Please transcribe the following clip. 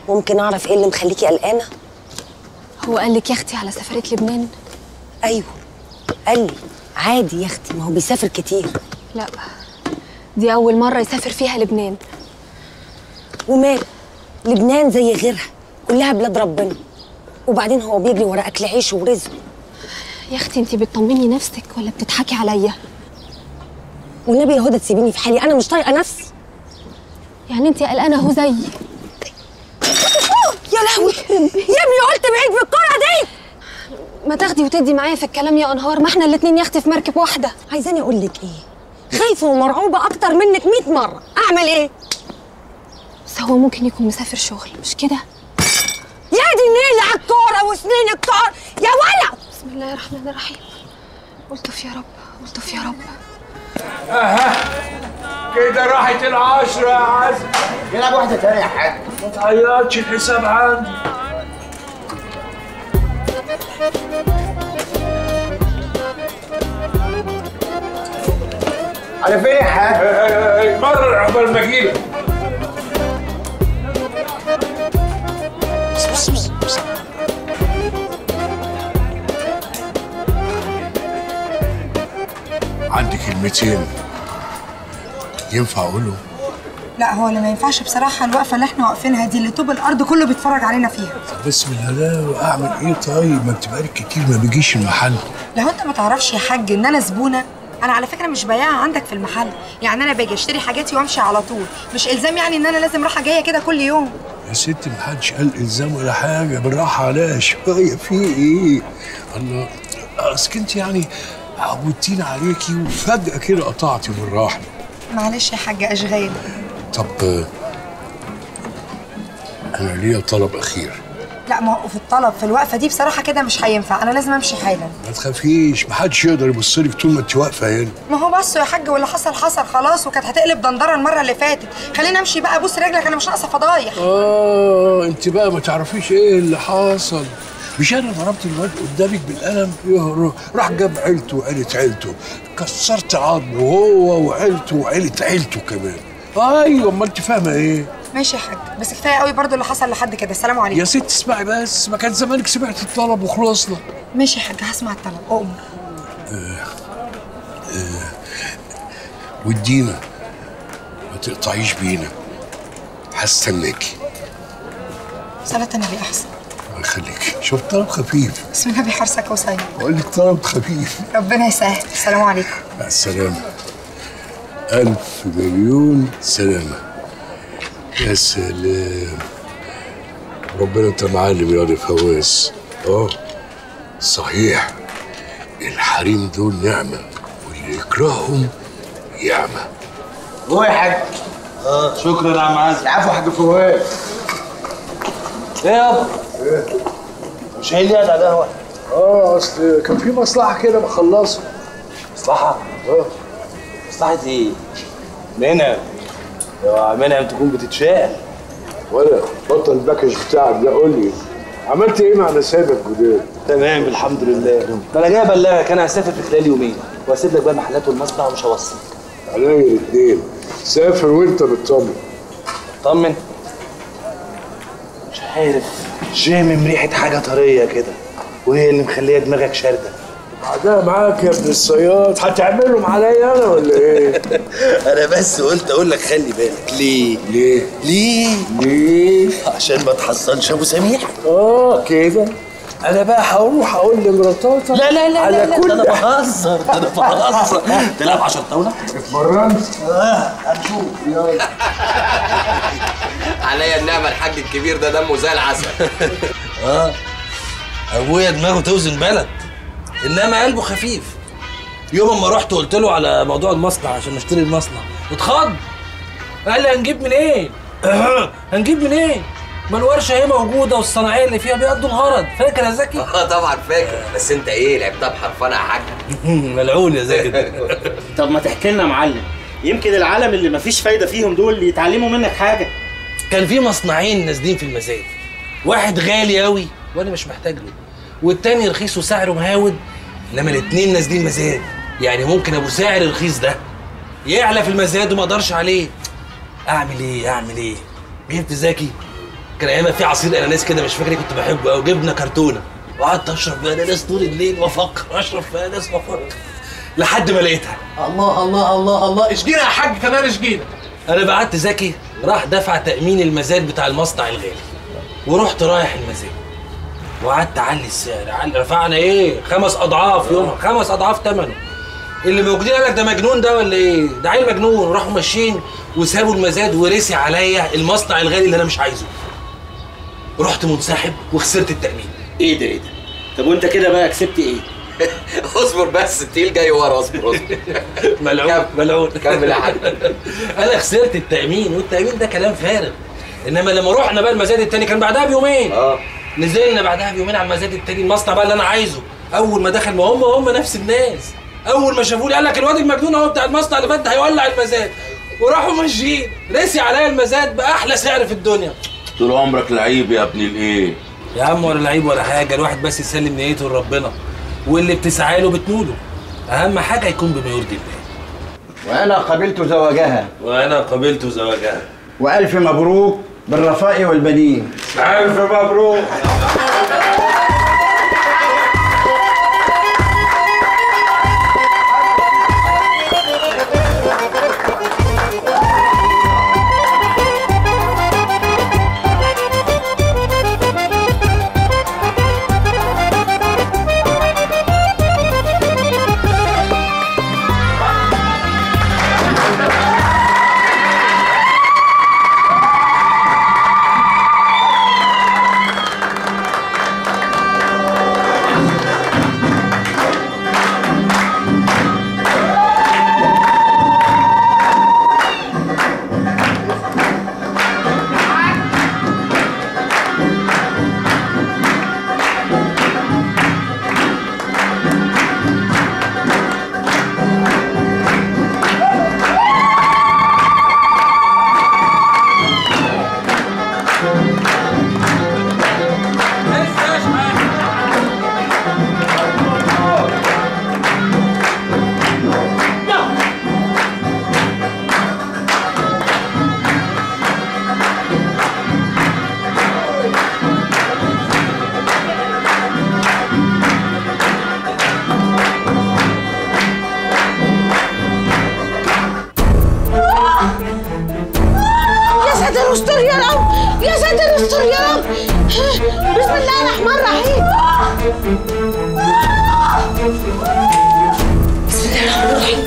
ممكن اعرف ايه اللي مخليكي قلقانه هو قال لك يا اختي على سفريه لبنان ايوه قال لي عادي يا اختي ما هو بيسافر كتير لا دي اول مره يسافر فيها لبنان ومال لبنان زي غيرها كلها بلاد ربنا وبعدين هو بيجري ورا اكل عيشه ورزقه يا اختي انت بتطمني نفسك ولا بتضحكي عليا والنبي يا هدى تسيبيني في حالي انا مش طايقه نفسي يعني انت قلقانه اهو زيي يا لهوي يا ابني قلت بعيد بالكره دي ما تاخدي وتدي معايا في الكلام يا انهار ما احنا الاتنين يا اختي في مركب واحده عايزاني اقول لك ايه خايفه ومرعوبه اكتر منك 100 مره اعمل ايه بس هو ممكن يكون مسافر شغل مش كده يا دي النيل على الكوره وسنين الكوره يا ولد بسم الله الرحمن الرحيم الطف يا رب الطف يا رب كده راحت العشرة يا عزم يلعب واحدة تانية يا حاج ما تعيطش الحساب عندي على فين يا حاج؟ مرة عقبال ما اجيلك عندي كلمتين ينفع اقولهم لا هو اللي ما ينفعش بصراحه الوقفه اللي احنا واقفينها دي اللي طوب الارض كله بيتفرج علينا فيها بسم الله اعمل ايه طيب ما انت بقالك كتير ما بيجيش المحل لو انت ما تعرفش يا حاج ان انا زبونه انا على فكره مش بياعه عندك في المحل يعني انا باجي اشتري حاجاتي وامشي على طول مش الزام يعني ان انا لازم رايحه جايه كده كل يوم يا ستي ما حدش قال الزام ولا حاجه بالراحه عليها شويه في ايه الله اصل انت يعني عودتينا عليكي وفجاه كده قطعتي بالراحه معلش يا حاج اشغال طب آه، انا ليا طلب اخير لا ما هو في الطلب في الوقفه دي بصراحه كده مش هينفع انا لازم امشي حالا ما تخافيش ما حدش يقدر يبص لك طول ما انت واقفه هنا ما هو بصوا يا حاج واللي حصل حصل خلاص وكانت هتقلب دندره المره اللي فاتت خلينا امشي بقى ابوس رجلك انا مش ناقصه فضايح اه انت بقى ما تعرفيش ايه اللي حصل مش انا ضربت الواد قدامك بالقلم يهرب راح جاب عيلته وعيلة عيلته كسرت عظمه وهو وعيلته وعيلة عيلته كمان ايوه امال انت فاهمه ايه ماشي يا حاج بس كفايه قوي برضو اللي حصل لحد كده السلام عليكم يا ست اسمعي بس ما كان زمانك سمعت الطلب وخلصنا ماشي يا حاج هسمع الطلب اؤمر وادينا ما تقطعيش بينا هستناكي صلاه النبي احسن الله يخليك شوف طلب خفيف بسم الله بحرسك وسيم بقول لك طلب خفيف ربنا يسهل السلام عليكم مع السلامة ألف مليون سلامة يا سلام ربنا أنت معلم يا واد فواز أه صحيح الحريم دول نعمة واللي يكرههم يعمى هو يا حاج اه شكرا يا عم عزم العفو يا حاج فواز ايه يابا مش هي اللي قاعد على القهوه اه اصل كان في مصلحة كده بخلصها مصلحه اه مصلحه ايه منى يا منى تكون بتتشاء ولا بطل الباكج بتاعك ده قول لي عملت ايه مع نسابك جداد؟ تمام الحمد لله ده انا جاي ابلغك انا هسافر في خلال يومين وهسيب لك بقى المحلات والمصنع ومش هوصل عليا الاثنين سافر وانت بتطمن طمن مش عارف شامم ريحه حاجه طريه كده وهي اللي مخليه دماغك شارده بعدها معاك يا ابن الصياد هتعملهم عليا انا ولا ايه؟ انا بس قلت اقول لك خلي بالك ليه ليه؟ ليه ليه؟ عشان ما تحصلش ابو سميح اه كده انا بقى هروح اقول لمراتاتك لا لا لا على لا, لا كل ده انا بهزر ده انا بهزر تلعب عشان طاوله اتمرنت اه هنشوف يلا عليا النعمة الحاج الكبير ده دمه زي العسل اه ابويا دماغه توزن بلد انما قلبه خفيف يوم ما رحت قلت له على موضوع المصنع عشان نشتري المصنع اتخض قال لي هنجيب منين هنجيب منين ما الورشه اهي موجوده والصناعيه اللي فيها بيقضوا الغرض فاكر يا زكي اه طبعا فاكر بس انت ايه لعبتها بحرفنه يا حاج ملعون يا زكي طب ما تحكي لنا يا معلم يمكن العالم اللي مفيش فايده فيهم دول يتعلموا منك حاجه كان في مصنعين نازلين في المزاد واحد غالي قوي وانا مش محتاج له والتاني رخيص وسعره مهاود انما الاتنين نازلين مزاد يعني ممكن ابو سعر الرخيص ده يعلى في المزاد وما اقدرش عليه اعمل ايه اعمل ايه جبت زكي كان ايامها في عصير اناناس كده مش فاكر إيه كنت بحبه قوي جبنه كرتونه وقعدت اشرب في اناناس طول الليل وافكر اشرب في اناناس وافكر لحد ما لقيتها الله الله الله الله اشجينا يا حاج كمان اشجينا انا بعت زكي راح دفع تامين المزاد بتاع المصنع الغالي ورحت رايح المزاد وقعدت اعلي السعر علي رفعنا ايه خمس اضعاف يومها خمس اضعاف ثمنه اللي موجودين قال لك ده مجنون ده ولا ايه ده عيل مجنون راحوا ماشيين وسابوا المزاد ورسي عليا المصنع الغالي اللي انا مش عايزه رحت منسحب وخسرت التامين ايه ده ايه ده طب وانت كده بقى كسبت ايه اصبر بس التقيل جاي ورا اصبر اصبر ملعون ملعون كمل يا حاج انا خسرت التامين والتامين ده كلام فارغ انما لما رحنا بقى المزاد التاني كان بعدها بيومين اه نزلنا بعدها بيومين على المزاد التاني المصنع بقى اللي انا عايزه اول ما دخل ما هم هم نفس الناس اول ما شافوني قال لك الواد المجنون اهو بتاع المصنع اللي فات ده هيولع المزاد وراحوا ماشيين رسي عليا المزاد باحلى سعر في الدنيا طول عمرك لعيب يا ابن الايه يا عم ولا لعيب ولا حاجه الواحد بس يسلم نيته لربنا واللي بتسعى له بتنوله اهم حاجه يكون بما يرضي الله وانا قبلت زواجها وانا قبلت زواجها والف مبروك بالرفاء والبنين الف مبروك يا ساتر استر يا رب يا ساتر استر يا رب بسم الله الرحمن الرحيم بسم الله الرحمن الرحيم